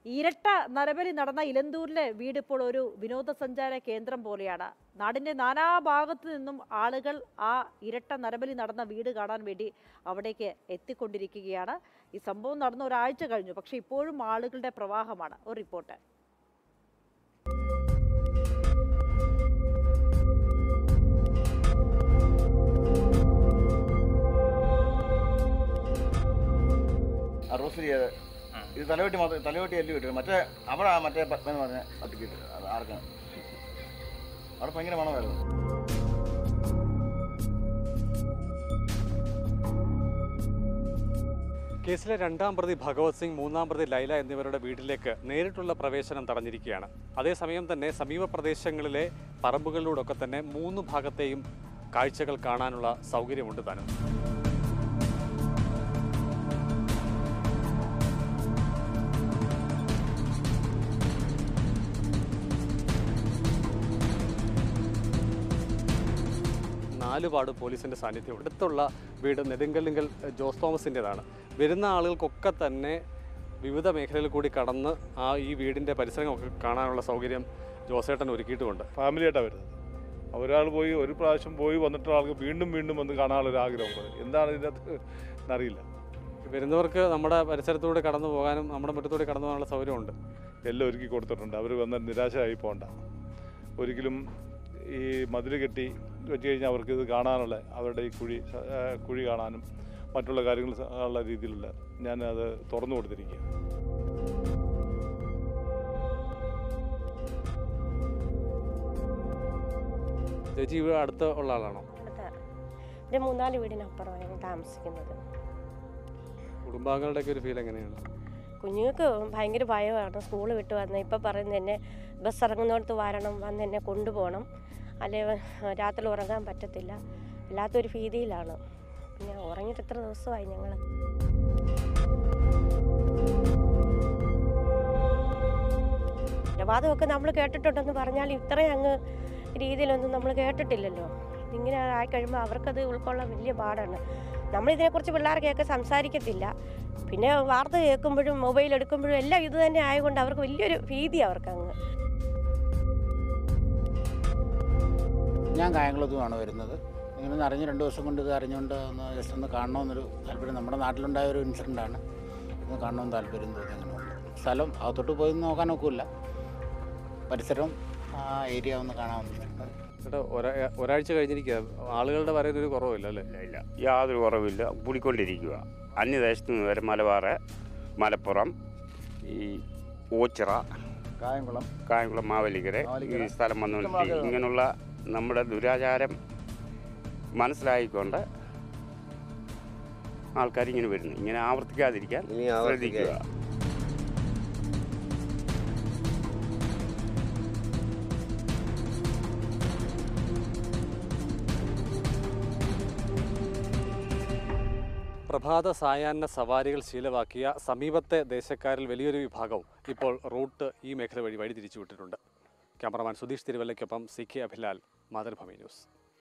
ഇരട്ട നരബലി നടന്ന ഇലന്തൂരിലെ വീട് ഇപ്പോൾ ഒരു വിനോദസഞ്ചാര കേന്ദ്രം പോലെയാണ് നാടിന്റെ നാനാഭാഗത്തു നിന്നും ആളുകൾ ആ ഇരട്ട നരബലി നടന്ന വീട് കാണാൻ വേണ്ടി അവിടേക്ക് എത്തിക്കൊണ്ടിരിക്കുകയാണ് ഈ സംഭവം നടന്ന ഒരാഴ്ച കഴിഞ്ഞു പക്ഷേ ഇപ്പോഴും ആളുകളുടെ പ്രവാഹമാണ് ഒരു റിപ്പോർട്ട് ആ റോസ്റ്റ് ചെയ്യാതെ ഇത് തലവെട്ടി മാത്രം തലവെട്ടി എല്ലി കിട്ടും മറ്റേ അവിടെ ആ മറ്റേ പത്മ എന്ന് പറഞ്ഞ കത്തിക്കിട്ട് അത് ആർക്കാണ് അവിടെ ഭയങ്കര മണമായിരുന്നു കേസിലെ രണ്ടാം പ്രതി ഭഗവത് സിംഗ് മൂന്നാം പ്രതി ലൈല എന്നിവരുടെ വീട്ടിലേക്ക് നേരിട്ടുള്ള പ്രവേശനം തടഞ്ഞിരിക്കുകയാണ് അതേസമയം തന്നെ സമീപ പ്രദേശങ്ങളിലെ പറമ്പുകളിലൂടെയൊക്കെ തന്നെ മൂന്ന് ഭാഗത്തെയും കാഴ്ചകൾ കാണാനുള്ള സൗകര്യമുണ്ട് താനും നാലുപാട് പോലീസിന്റെ സാന്നിധ്യം അടുത്തുള്ള വീട് നെടുങ്കല്ലിങ്കൽ ജോസ് തോമസിൻ്റെതാണ് വരുന്ന ആളുകൾക്കൊക്കെ തന്നെ വിവിധ മേഖലകളിൽ കൂടി കടന്ന് ആ ഈ വീടിൻ്റെ പരിസരങ്ങളൊക്കെ കാണാനുള്ള സൗകര്യം ജോസേട്ടൻ ഒരുക്കിയിട്ടുമുണ്ട് ഫാമിലിയായിട്ടാണ് വരുന്നത് ഒരാൾ പോയി ഒരു പ്രാവശ്യം പോയി വന്നിട്ടുള്ള ആൾക്ക് വീണ്ടും വീണ്ടും വന്ന് കാണാനുള്ളൊരു ആഗ്രഹം എന്താണ് ഇതിൻ്റെ അകത്ത് എന്നറിയില്ല വരുന്നവർക്ക് നമ്മുടെ പരിസരത്തൂടെ കടന്നു പോകാനും നമ്മുടെ മുറ്റത്തൂടെ കടന്നു പോകാനുള്ള സൗകര്യമുണ്ട് എല്ലാം ഒരുക്കി കൊടുത്തിട്ടുണ്ട് അവർ വന്ന് നിരാശയായി പോകണ്ട ഒരിക്കലും ഈ മതിൽ കെട്ടി വെച്ച് കഴിഞ്ഞാൽ അവർക്ക് ഇത് കാണാനുള്ള അവരുടെ ഈ കുഴി ആ, കുഴി കാണാനും മറ്റുള്ള കാര്യങ്ങൾ സ- ഉള്ള രീതിയിലുള്ള ഞാൻ അത് തുറന്നു കൊടുത്തിരിക്കുക ചേച്ചി ഇവിടെ അടുത്ത് ഉള്ള ആളാണോ അതെ ഒരു മൂന്നാല് വീടിനപ്പുറമാണ് ഞങ്ങൾ താമസിക്കുന്നത് കുടുംബാംഗങ്ങളുടെയൊക്കെ ഒരു ഫീൽ എങ്ങനെയാണ് കുഞ്ഞുങ്ങൾക്ക് ഭയങ്കര ഭയമാണ് സ്കൂൾ വിട്ട് വന്ന് ഇപ്പം പറയുന്നത് എന്നെ ബസ് ഇറങ്ങുന്നിടത്ത് വരണം വന്ന് എന്നെ കൊണ്ടുപോകണം അല്ലെ രാത്രി ഉറങ്ങാൻ പറ്റത്തില്ല വല്ലാത്തൊരു ഭീതിയിലാണ് പിന്നെ ഉറങ്ങിയിട്ട് എത്ര ദിവസമായി ഞങ്ങൾ കൊലപാതകമൊക്കെ നമ്മൾ കേട്ടിട്ടുണ്ടെന്ന് പറഞ്ഞാൽ ഇത്രയും അങ്ങ് രീതിയിലൊന്നും നമ്മൾ കേട്ടിട്ടില്ലല്ലോ ഇങ്ങനെ ആയിക്കഴിയുമ്പോൾ അവർക്കത് ഉൾക്കൊള്ളാൻ വലിയ പാടാണ് നമ്മളിതിനെക്കുറിച്ച് പിള്ളേർക്കൊക്കെ സംസാരിക്കത്തില്ല പിന്നെ വാർത്ത കേൾക്കുമ്പോഴും മൊബൈൽ എടുക്കുമ്പോഴും എല്ലാം ഇത് തന്നെ ആയതുകൊണ്ട് അവർക്ക് വലിയൊരു ഭീതി അവർക്ക് അങ്ങ് ഞാൻ കായംകുളത്തുമാണ് വരുന്നത് ഇങ്ങനെ ഒന്ന് അറിഞ്ഞ് രണ്ട് ദിവസം കൊണ്ട് ഇത് അറിഞ്ഞുകൊണ്ട് ഒന്ന് ജസ്റ്റ് ഒന്ന് കാണണമെന്നൊരു താല്പര്യം നമ്മുടെ നാട്ടിലുണ്ടായ ഒരു ഇൻസിഡൻ്റാണ് ഒന്ന് കാണണമെന്ന് താല്പര്യം തോന്നി അങ്ങനെ വന്നു സ്ഥലം അകത്തോട്ട് പോയി നോക്കാൻ ഒക്കില്ല പരിസരവും ആ ഏരിയ ഒന്ന് കാണാമെന്ന് ചേട്ടാ ഒരാ ഒരാഴ്ച കഴിഞ്ഞിരിക്കുക ആളുകളുടെ വരവിനൊരു കുറവില്ല അല്ലേ ഇല്ല ഇല്ല യാതൊരു കുറവില്ല കൂടിക്കൊണ്ടിരിക്കുക അന്യദേശത്ത് നിന്ന് വരെ മലബാറ് മലപ്പുറം ഈ ഓച്ചിറ കായംകുളം കായംകുളം മാവേലിക്കര മാവേലിക്കര. ഈ സ്ഥലം വന്നുകൊണ്ടിരിക്കും ഇഷ്ടംപോലെ ഇങ്ങനെയുള്ള നമ്മുടെ ദുരാചാരം മനസ്സിലായിക്കൊണ്ട് ആൾക്കാർ ഇങ്ങനെ വരുന്നു ഇങ്ങനെ ആവർത്തിക്കാതിരിക്കാൻ ഇനി ആവർത്തിക്കുക ശ്രദ്ധിക്കുക പ്രഭാത സായാഹ്ന സവാരികൾ ശീലമാക്കിയ സമീപത്തെ ദേശക്കാരിൽ വലിയൊരു വിഭാഗവും ഇപ്പോൾ റൂട്ട് ഈ മേഖല വഴി വഴി തിരിച്ചുവിട്ടിട്ടുണ്ട് ക്യാമറമാൻ സുധീഷ് തിരുവല്ലയ്ക്കൊപ്പം C K Abhilal Mathrubhumi news